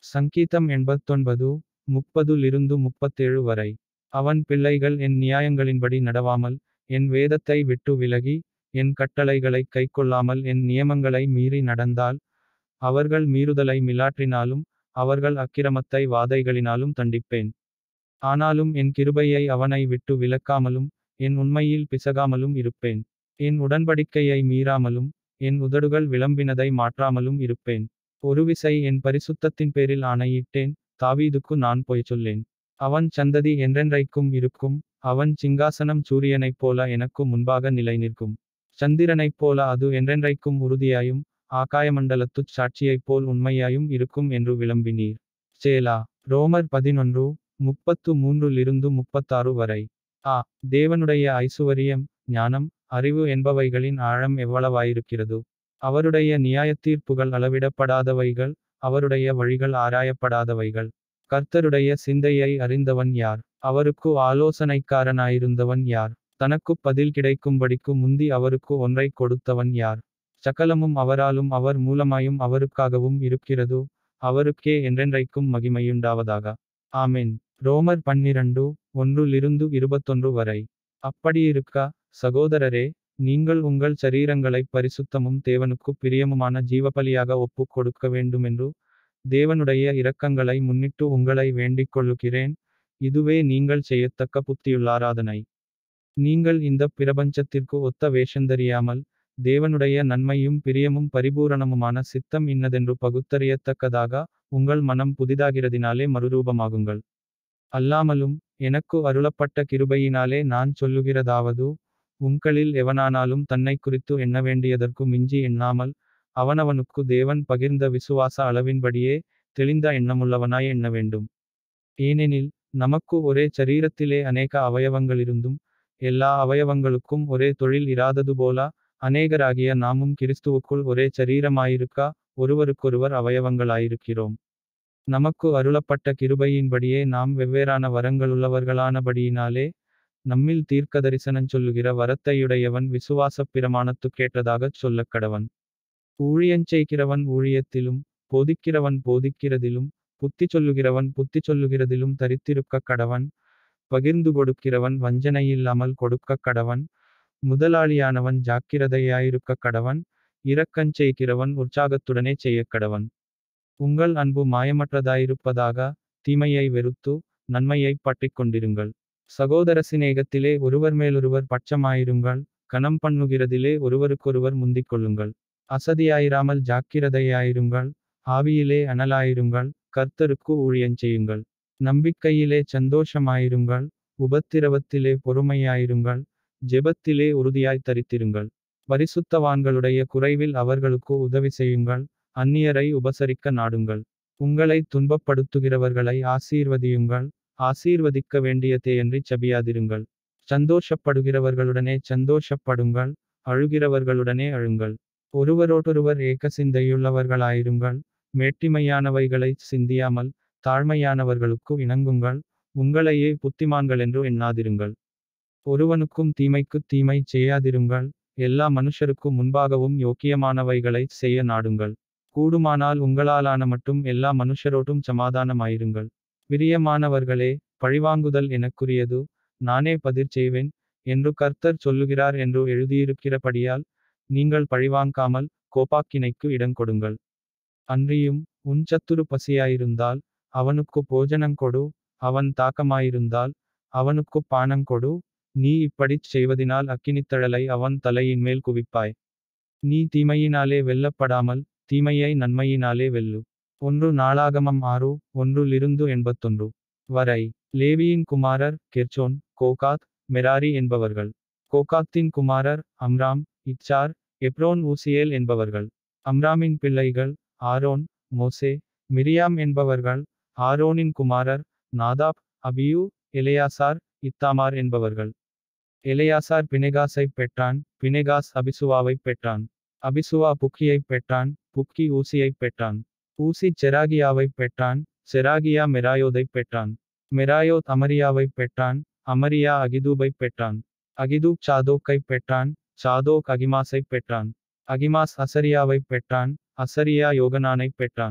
சங்கீதம் எண்பத்தொன்பது முப்பதுலிருந்து முப்பத்தேழு வரை அவன் பிள்ளைகள் என் நியாயங்களின்படி நடவாமல் என் வேதத்தை விட்டு விலகி என் கட்டளைகளைக் கைக்கொள்ளாமல் என் நியமங்களை மீறி நடந்தால் அவர்கள் மீறுதலை மிலாற்றினாலும் அவர்கள் அக்கிரமத்தை வாதைகளினாலும் தண்டிப்பேன் ஆனாலும் என் கிருபையை அவனை விட்டு விலக்காமலும் என் உண்மையில் பிசகாமலும் இருப்பேன் என் உடன்படிக்கையை மீறாமலும் என் உதடுகள் விளம்பினதை மாற்றாமலும் இருப்பேன் ஒருவிசை என் பரிசுத்தத்தின் பேரில் ஆணையிட்டேன் தாவீதுக்கு நான் பொய் சொல்லேன் அவன் சந்ததி என்றென்றைக்கும் இருக்கும் அவன் சிங்காசனம் சூரியனைப் போல எனக்கு முன்பாக நிலை நிற்கும் சந்திரனைப் போல அது என்றென்றைக்கும் உறுதியாயும் ஆகாயமண்டலத்துச் சாட்சியைப் போல் உண்மையாயும் இருக்கும் என்று விளம்பினீர் சேலா ரோமர் பதினொன்று முப்பத்து மூன்றிலிருந்து முப்பத்தாறு வரை ஆ தேவனுடைய ஐசுவரியம் ஞானம் அறிவு என்பவைகளின் ஆழம் எவ்வளவாயிருக்கிறது அவருடைய நியாயத்தீர்ப்புகள் அளவிடப்படாதவைகள் அவருடைய வழிகள் ஆராயப்படாதவைகள் கர்த்தருடைய சிந்தையை அறிந்தவன் யார் அவருக்கு ஆலோசனைக்காரனாயிருந்தவன் யார் தனக்குப் பதில் கிடைக்கும்படிக்கு முந்தி அவருக்கு ஒன்றை கொடுத்தவன் யார் சகலமும் அவராலும் அவர் மூலமாயும் அவருக்காகவும் இருக்கிறது அவருக்கே என்றென்றைக்கும் மகிமையுண்டாவதாக ஆமென் ரோமர் பன்னிரண்டு ஒன்றிலிருந்து இருபத்தொன்று வரை அப்படியிருக்க சகோதரரே நீங்கள் உங்கள் சரீரங்களைப் பரிசுத்தமும் தேவனுக்குப் பிரியமுமான ஜீவபலியாக ஒப்புக் கொடுக்க வேண்டுமென்று தேவனுடைய இரக்கங்களை முன்னிட்டு உங்களை வேண்டிக் கொள்ளுகிறேன் இதுவே நீங்கள் செய்யத்தக்க புத்தியுள்ளாராதனை நீங்கள் இந்த பிரபஞ்சத்திற்கு ஒத்த வேஷந்தறியாமல் தேவனுடைய நன்மையும் பிரியமும் பரிபூரணமுமான சித்தம் இன்னதென்று பகுத்தறியத்தக்கதாக உங்கள் மனம் புதிதாகிறதினாலே மறுரூபமாகுங்கள் அல்லாமலும் எனக்கு அருளப்பட்ட கிருபையினாலே நான் சொல்லுகிறதாவது உங்களில் எவனானாலும் தன்னை குறித்து எண்ண வேண்டியதற்கு மிஞ்சி எண்ணாமல் அவனவனுக்கு தேவன் பகிர்ந்த விசுவாச அளவின்படியே தெளிந்த எண்ணமுள்ளவனாய் எண்ண வேண்டும் ஏனெனில் நமக்கு ஒரே சரீரத்திலே அநேக அவயவங்களிருந்தும் எல்லா அவயவங்களுக்கும் ஒரே தொழில் இராதது போல அநேகராகிய நாமும் கிறிஸ்துவுக்குள் ஒரே சரீரமாயிருக்க ஒருவருக்கொருவர் அவயவங்களாயிருக்கிறோம் நமக்கு அருளப்பட்ட கிருபையின்படியே நாம் வெவ்வேறான வரங்களுள்ளவர்களானபடியினாலே நம்மில் தீர்க்க தரிசனஞ் சொல்லுகிற வரத்தையுடையவன் விசுவாசப் பிரமாணத்துக்கேற்றதாகச் சொல்லக் கடவன் ஊழியஞ்செய்கிறவன் ஊழியத்திலும் போதிக்கிறவன் போதிக்கிறதிலும் புத்தி சொல்லுகிறவன் புத்தி சொல்லுகிறதிலும் தரித்திருக்கக் கடவன் பகிர்ந்து கொடுக்கிறவன் வஞ்சனையில்லாமல் கொடுக்கக் கடவன் முதலாளியானவன் ஜாக்கிரதையாயிருக்கக் கடவன் இரக்கஞ் செய்கிறவன் உற்சாகத்துடனே செய்யக் கடவன் உங்கள் அன்பு மாயமற்றதாயிருப்பதாக தீமையை வெறுத்து நன்மையைப் பற்றிக் கொண்டிருங்கள் சகோதர சிநேகத்திலே ஒருவர் மேலொருவர் பட்சமாயிருங்கள் கனம் பண்ணுகிறதிலே ஒருவருக்கொருவர் முந்திக் கொள்ளுங்கள் அசதியாயிராமல் ஜாக்கிரதையாயிருங்கள் ஆவியிலே அனலாயிருங்கள் கர்த்தருக்கு ஊழியஞ் செய்யுங்கள் நம்பிக்கையிலே சந்தோஷமாயிருங்கள் உபத்திரவத்திலே பொறுமையாயிருங்கள் ஜெபத்திலே உறுதியாய் தரித்திருங்கள் பரிசுத்தவான்களுடைய குறைவில் அவர்களுக்கு உதவி செய்யுங்கள் அந்நியரை உபசரிக்க நாடுங்கள் உங்களை துன்பப்படுத்துகிறவர்களை ஆசீர்வதியுங்கள் ஆசீர்வதிக்க வேண்டியதேயன்றி சபியாதிருங்கள் சந்தோஷப்படுகிறவர்களுடனே சந்தோஷப்படுங்கள் அழுகிறவர்களுடனே அழுங்கள் ஒருவரோடொருவர் ஏக சிந்தையுள்ளவர்களாயிருங்கள் மேட்டிமையானவைகளை சிந்தியாமல் தாழ்மையானவர்களுக்கு இணங்குங்கள் உங்களையே புத்திமான்களென்று எண்ணாதிருங்கள் ஒருவனுக்கும் தீமைக்கு தீமை செய்யாதிருங்கள் எல்லா மனுஷருக்கு முன்பாகவும் யோக்கியமானவைகளை செய்ய நாடுங்கள் கூடுமானால் உங்களாலான மட்டும் எல்லா மனுஷரோடும் சமாதானமாயிருங்கள் பிரியமானவர்களே பழிவாங்குதல் எனக்குரியது நானே பதிர் செய்வேன் என்று கர்த்தர் சொல்லுகிறார் என்று எழுதியிருக்கிறபடியால் நீங்கள் பழிவாங்காமல் கோபாக்கினைக்கு இடம் கொடுங்கள் அன்றியும் உன் சத்துரு பசியாயிருந்தால் அவனுக்கு போஜனங்கொடு அவன் தாக்கமாயிருந்தால் அவனுக்கு பானங்கொடு நீ இப்படிச் செய்வதினால் அக்கினித்தழலை அவன் தலையின் மேல் குவிப்பாய் நீ தீமையினாலே வெல்லப்படாமல் தீமையை நன்மையினாலே வெல்லு ஒன்று நாளாகமம் ஆறு ஒன்றிலிருந்து எண்பத்தொன்று வரை லேவியின் குமாரர் கெர்ச்சோன் கோகாத் மெராரி என்பவர்கள் கோகாத்தின் குமாரர் அம்ராம் இச்சார் எப்ரோன் ஊசியேல் என்பவர்கள் அம்ராமின் பிள்ளைகள் ஆரோன் மோசே மிரியாம் என்பவர்கள் ஆரோனின் குமாரர் நாதாப் அபியூ எலையாசார் இத்தாமார் என்பவர்கள் எலையாசார் பினெகாஸைப் பெற்றான் பினெகாஸ் அபிசுவாவைப் பெற்றான் அபிசுவா புக்கியைப் பெற்றான் புக்கி ஊசியைப் பெற்றான் ஊசி செராகியாவைப் பெற்றான் செராகியா மெராயோதைப் பெற்றான் மெராயோத் அமரியாவைப் பெற்றான் அமரியா அகிதூபைப் பெற்றான் அகிதூப் சாதோக்கைப் பெற்றான் சாதோக் அகிமாஸைப் பெற்றான் அகிமாஸ் அசரியாவைப் பெற்றான் அசரியா யோகனானைப் பெற்றான்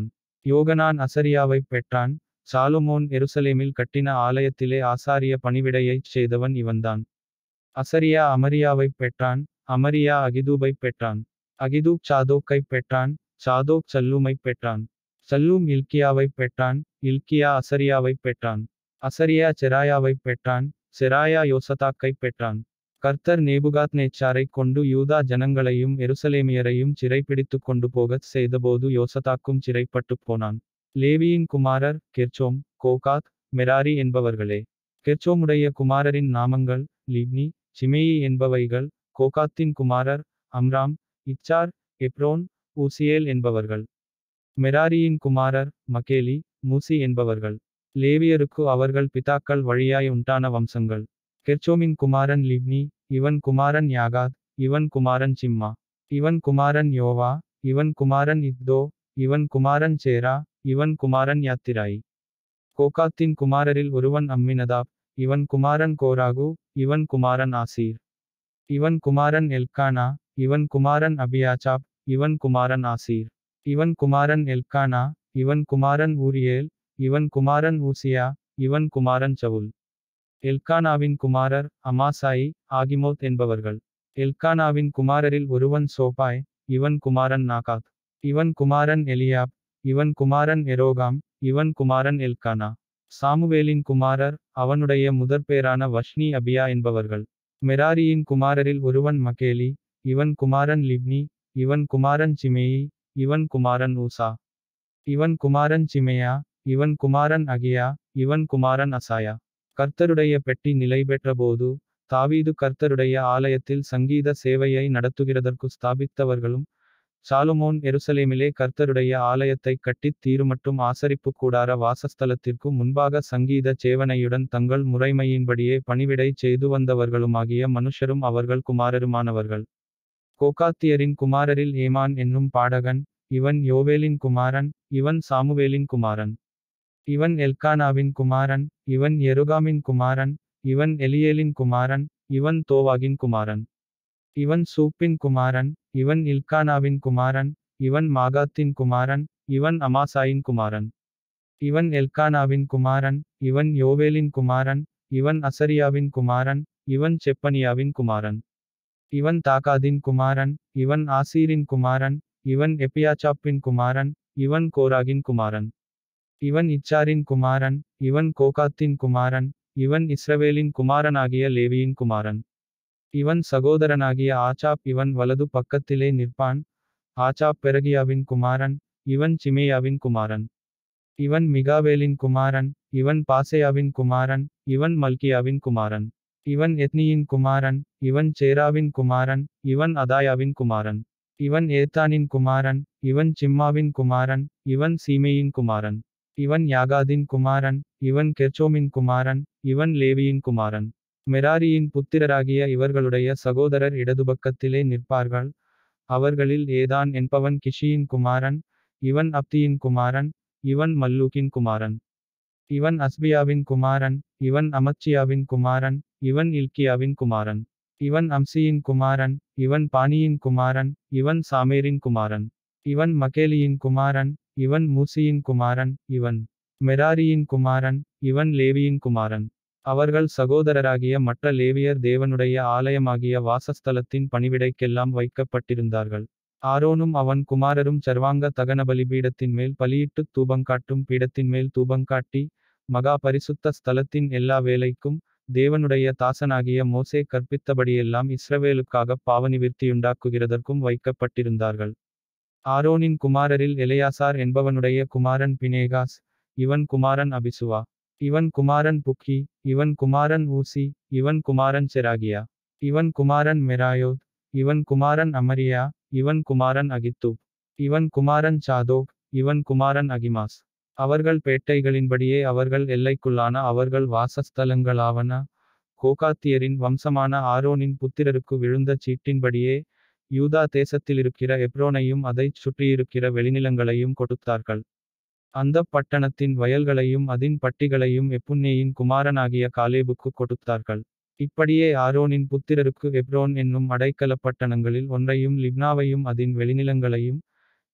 யோகனான் அசரியாவைப் பெற்றான் சாலமோன் எருசலேமில் கட்டின ஆலயத்திலே ஆசாரிய பணிவிடையைச் செய்தவன் இவன்தான் அசரியா அமரியாவைப் பெற்றான் அமரியா அகிதூபைப் பெற்றான் அகிதூப் சாதோக்கைப் பெற்றான் சாதோக் சல்லூமைப் பெற்றான் சல்லூம் இல்கியாவைப் பெற்றான் இல்கியா அசரியாவைப் பெற்றான் அசரியா செராயாவைப் பெற்றான் செராயா யோசதாக்கைப் பெற்றான் கர்த்தர் நேபுகாத் நேச்சாரைக் கொண்டு யூதா ஜனங்களையும் எருசலேமியரையும் சிறைப்பிடித்துக் கொண்டு போகச் செய்தபோது யோசதாக்கும் சிறைப்பட்டுப் போனான் லேவியின் குமாரர் கெர்ச்சோம் கோகாத் மெராரி என்பவர்களே கெர்ச்சோமுடைய குமாரரின் நாமங்கள் லிப்னி சிமேயி என்பவைகள் கோகாத்தின் குமாரர் அம்ராம் இச்சார் எப்ரோன் ஊசியேல் என்பவர்கள் மெராரியின் குமாரர் மக்கேலி மூசி என்பவர்கள் லேவியருக்கு அவர்கள் பிதாக்கள் வழியாய் உண்டான வம்சங்கள் கெர்ச்சோமின் குமாரன் லிப்னி இவன் குமாரன் யாகாத் இவன் குமாரன் சிம்மா இவன் குமாரன் யோவா இவன் குமாரன் இத்தோ இவன் குமாரன் சேரா இவன் குமாரன் யாத்திராய் கோகாத்தின் குமாரரில் ஒருவன் அம்மினதாப் இவன் குமாரன் கோராகு இவன் குமாரன் ஆசீர் இவன் குமாரன் எல்கானா இவன் குமாரன் அபியாச்சாப் இவன் குமாரன் ஆசீர் இவன் குமாரன் எல்கானா இவன் குமாரன் ஊரியேல் இவன் குமாரன் ஊசியா இவன் குமாரன் சவுல் எல்கானாவின் குமாரர் அமாசாயி ஆகிமோத் என்பவர்கள் எல்கானாவின் குமாரரில் ஒருவன் சோபாய் இவன் குமாரன் நாகாத் இவன் குமாரன் எலியாப் இவன் குமாரன் எரோகாம் இவன் குமாரன் எல்கானா சாமுவேலின் குமாரர் அவனுடைய முதற்பேரான வஷ்னி அபியா என்பவர்கள் மெராரியின் குமாரரில் ஒருவன் மக்கேலி இவன் குமாரன் லிப்னி இவன் குமாரன் சிமேயி இவன் குமாரன் ஊசா இவன் குமாரன் சிமையா இவன் குமாரன் அகியா இவன் குமாரன் அசாயா கர்த்தருடைய பெட்டி நிலை பெற்றபோது தாவீது கர்த்தருடைய ஆலயத்தில் சங்கீத சேவையை நடத்துகிறதற்கு ஸ்தாபித்தவர்களும் சாலுமோன் எருசலேமிலே கர்த்தருடைய ஆலயத்தை கட்டித் தீருமட்டும் ஆசரிப்பு கூடார வாசஸ்தலத்திற்கு முன்பாக சங்கீத சேவனையுடன் தங்கள் முறைமையின்படியே பணிவிடை செய்து வந்தவர்களுமாகிய மனுஷரும் அவர்கள் குமாரருமானவர்கள் கோகாத்தியரின் குமாரரில் ஏமான் என்னும் பாடகன் இவன் யோவேலின் குமாரன் இவன் சாமுவேலின் குமாரன் இவன் எல்கானாவின் குமாரன் இவன் எருகாமின் குமாரன் இவன் எலியேலின் குமாரன் இவன் தோவாகின் குமாரன் இவன் சூப்பின் குமாரன் இவன் இல்கானாவின் குமாரன் இவன் மாகாத்தின் குமாரன் இவன் அமாசாயின் குமாரன் இவன் எல்கானாவின் குமாரன் இவன் யோவேலின் குமாரன் இவன் அசரியாவின் குமாரன் இவன் செப்பனியாவின் குமாரன் இவன் தாகாதின் குமாரன் இவன் ஆசீரின் குமாரன் இவன் எப்பியாச்சாப்பின் குமாரன் இவன் கோராகின் குமாரன் இவன் இச்சாரின் குமாரன் இவன் கோகாத்தின் குமாரன் இவன் இஸ்ரவேலின் குமாரனாகிய லேவியின் குமாரன் இவன் சகோதரனாகிய ஆச்சாப் இவன் வலது பக்கத்திலே நிற்பான் ஆச்சாப் பெரகியாவின் குமாரன் இவன் சிமேயாவின் குமாரன் இவன் மிகாவேலின் குமாரன் இவன் பாசையாவின் குமாரன் இவன் மல்கியாவின் குமாரன் இவன் எத்னியின் குமாரன் இவன் சேராவின் குமாரன் இவன் அதாயாவின் குமாரன் இவன் ஏத்தானின் குமாரன் இவன் சிம்மாவின் குமாரன் இவன் சீமேயின் குமாரன் இவன் யாகாதின் குமாரன் இவன் கெர்ச்சோமின் குமாரன் இவன் லேவியின் குமாரன் மெராரியின் புத்திரராகிய இவர்களுடைய சகோதரர் இடதுபக்கத்திலே நிற்பார்கள் அவர்களில் ஏதான் என்பவன் கிஷியின் குமாரன் இவன் அப்தியின் குமாரன் இவன் மல்லூக்கின் குமாரன் இவன் அஸ்பியாவின் குமாரன் இவன் அமச்சியாவின் குமாரன் இவன் இல்கியாவின் குமாரன் இவன் அம்சியின் குமாரன் இவன் பானியின் குமாரன் இவன் சாமேரின் குமாரன் இவன் மக்கேலியின் குமாரன் இவன் மூசியின் குமாரன் இவன் மெராரியின் குமாரன் இவன் லேவியின் குமாரன் அவர்கள் சகோதரராகிய மற்ற லேவியர் தேவனுடைய ஆலயமாகிய வாசஸ்தலத்தின் பணிவிடைக்கெல்லாம் வைக்கப்பட்டிருந்தார்கள் ஆரோனும் அவன் குமாரரும் சர்வாங்க தகனபலி பீடத்தின் மேல் பலியிட்டுத் தூபங்காட்டும் பீடத்தின் மேல் தூபங்காட்டி மகா பரிசுத்த ஸ்தலத்தின் எல்லா வேலைக்கும் தேவனுடைய தாசனாகிய மோசே கற்பித்தபடியெல்லாம் இஸ்ரவேலுக்காக பாவநிவிர்த்தியுண்டாக்குகிறதற்கும் வைக்கப்பட்டிருந்தார்கள் ஆரோனின் குமாரரில் எலையாசார் என்பவனுடைய குமாரன் பினேகாஸ் இவன் குமாரன் அபிசுவா இவன் குமாரன் புக்கி இவன் குமாரன் ஊசி இவன் குமாரன் செராகியா இவன் குமாரன் மெராயோத் இவன் குமாரன் அமரியா இவன் குமாரன் அகித்தூப் இவன் குமாரன் சாதோக் இவன் குமாரன் அகிமாஸ் அவர்கள் பேட்டைகளின்படியே அவர்கள் எல்லைக்குள்ளான அவர்கள் வாசஸ்தலங்களாவன கோகாத்தியரின் வம்சமான ஆரோனின் புத்திரருக்கு விழுந்த சீட்டின்படியே யூதா தேசத்திலிருக்கிற எப்ரோனையும் அதைச் சுற்றியிருக்கிற வெளிநிலங்களையும் கொடுத்தார்கள் அந்த பட்டணத்தின் வயல்களையும் அதின் பட்டிகளையும் எப்புன்னேயின் குமாரனாகிய காலேபுக்கு கொடுத்தார்கள் இப்படியே ஆரோனின் புத்திரருக்கு எப்ரோன் என்னும் அடைக்கலப் பட்டணங்களில் ஒன்றையும் லிப்னாவையும் அதின் வெளிநிலங்களையும்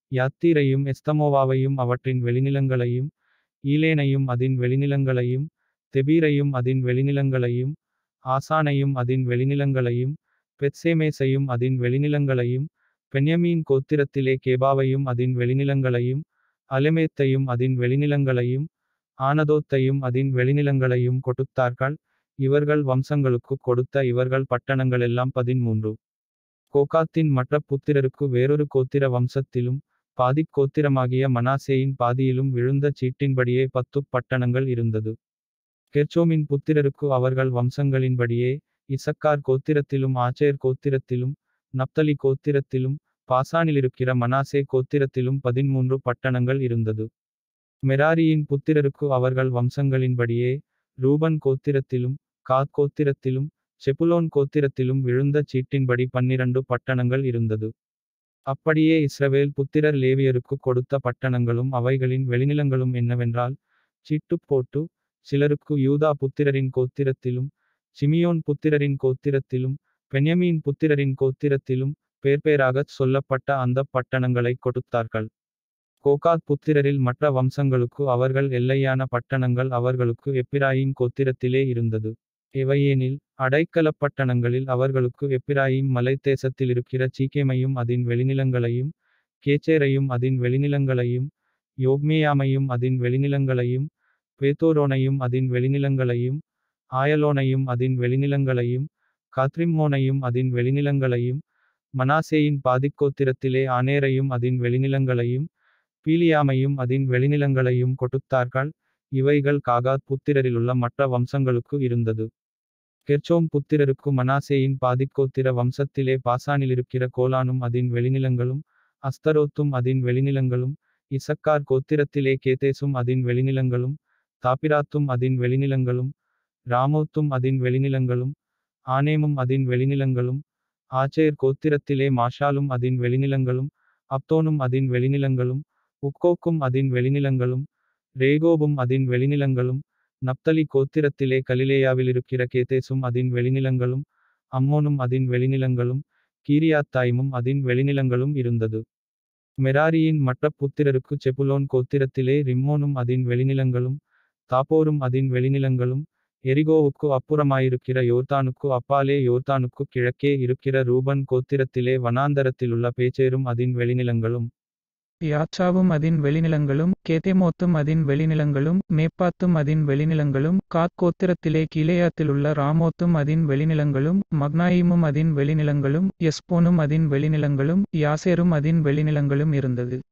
யாத்தீரையும் எஸ்தமோவாவையும் அவற்றின் வெளிநிலங்களையும் ஈலேனையும் அதின் வெளிநிலங்களையும் தெபீரையும் அதின் வெளிநிலங்களையும் ஆசானையும் அதின் வெளிநிலங்களையும் பெத்சேமேசையும் அதின் வெளிநிலங்களையும் பென்யமீன் கோத்திரத்திலே கேபாவையும் அதின் வெளிநிலங்களையும் அலெமேத்தையும் அதின் வெளிநிலங்களையும் ஆனதோத்தையும் அதின் வெளிநிலங்களையும் கொடுத்தார்கள் இவர்கள் வம்சங்களுக்கு கொடுத்த இவர்கள் பட்டணங்களெல்லாம் பதின்மூன்று கோகாத்தின் மற்ற புத்திரருக்கு வேறொரு கோத்திர வம்சத்திலும் பாதிக் கோத்திரமாகிய மனாசேயின் பாதியிலும் விழுந்த சீட்டின்படியே பத்து பட்டணங்கள் இருந்தது கெர்ச்சோமின் புத்திரருக்கு அவர்கள் வம்சங்களின்படியே இசக்கார் கோத்திரத்திலும் ஆச்சேர் கோத்திரத்திலும் நப்தலி கோத்திரத்திலும் பாசானிலிருக்கிற மனாசே கோத்திரத்திலும் பதின்மூன்று பட்டணங்கள் இருந்தது மெராரியின் புத்திரருக்கு அவர்கள் வம்சங்களின்படியே ரூபன் கோத்திரத்திலும் காத் கோத்திரத்திலும் செப்புலோன் கோத்திரத்திலும் விழுந்த சீட்டின்படி பன்னிரண்டு பட்டணங்கள் இருந்தது அப்படியே இஸ்ரவேல் புத்திரர் லேவியருக்கு கொடுத்த பட்டணங்களும் அவைகளின் வெளிநிலங்களும் என்னவென்றால் சீட்டுப் போட்டு சிலருக்கு யூதா புத்திரரின் கோத்திரத்திலும் சிமியோன் புத்திரரின் கோத்திரத்திலும் பென்யமீன் புத்திரரின் கோத்திரத்திலும் பேர்பேராகச் சொல்லப்பட்ட அந்த பட்டணங்களை கொடுத்தார்கள் கோகாத் புத்திரரில் மற்ற வம்சங்களுக்கு அவர்கள் எல்லையான பட்டணங்கள் அவர்களுக்கு எப்பிராயிம் கோத்திரத்திலே இருந்தது எவையேனில் அடைக்கலப் பட்டணங்களில் அவர்களுக்கு எப்பிராயிம் மலைத்தேசத்திலிருக்கிற சீக்கேமையும் அதின் வெளிநிலங்களையும் கேச்சேரையும் அதின் வெளிநிலங்களையும் யோக்மேயாமையும் அதின் வெளிநிலங்களையும் பேத்தோரோனையும் அதின் வெளிநிலங்களையும் ஆயலோனையும் அதின் வெளிநிலங்களையும் காத்ரிம்மோனையும் அதின் வெளிநிலங்களையும் மனாசேயின் பாதிக்கோத்திரத்திலே ஆனேரையும் அதின் வெளிநிலங்களையும் பீலியாமையும் அதின் வெளிநிலங்களையும் கொடுத்தார்கள் இவைகள் காகாத் புத்திரரிலுள்ள மற்ற வம்சங்களுக்கு இருந்தது கெர்ச்சோம் புத்திரருக்கு மனாசேயின் பாதிக்கோத்திர வம்சத்திலே பாசானிலிருக்கிற கோலானும் அதின் வெளிநிலங்களும் அஸ்தரோத்தும் அதின் வெளிநிலங்களும் இசக்கார் கோத்திரத்திலே கேதேசும் அதின் வெளிநிலங்களும் தாப்பிராத்தும் அதின் வெளிநிலங்களும் ராமோத்தும் அதின் வெளிநிலங்களும் ஆனேமும் அதின் வெளிநிலங்களும் ஆச்சேர் கோத்திரத்திலே மாஷாலும் அதின் வெளிநிலங்களும் அப்தோனும் அதின் வெளிநிலங்களும் உக்கோக்கும் அதின் வெளிநிலங்களும் ரேகோபும் அதின் வெளிநிலங்களும் நப்தலி கோத்திரத்திலே கலிலேயாவிலிருக்கிற கேதேசும் அதின் வெளிநிலங்களும் அம்மோனும் அதின் வெளிநிலங்களும் கீரியாத்தாய்மும் அதின் வெளிநிலங்களும் இருந்தது மெராரியின் மற்ற புத்திரருக்கு செப்புலோன் கோத்திரத்திலே ரிம்மோனும் அதின் வெளிநிலங்களும் தாப்போரும் அதின் வெளிநிலங்களும் எரிகோவுக்கு அப்புறமாயிருக்கிற யோர்தானுக்கு அப்பாலே யோர்தானுக்கு கிழக்கே இருக்கிற ரூபன் கோத்திரத்திலே வனாந்தரத்திலுள்ள பேச்சேரும் அதின் வெளிநிலங்களும் யாச்சாவும் அதின் வெளிநிலங்களும் கேதேமோத்தும் அதின் வெளிநிலங்களும் மேப்பாத்தும் அதின் வெளிநிலங்களும் காத் கோத்திரத்திலே கீலேயாத்திலுள்ள ராமோத்தும் அதின் வெளிநிலங்களும் மக்னாயிமும் அதின் வெளிநிலங்களும் எஸ்போனும் அதின் வெளிநிலங்களும் யாசேரும் அதின் வெளிநிலங்களும் இருந்தது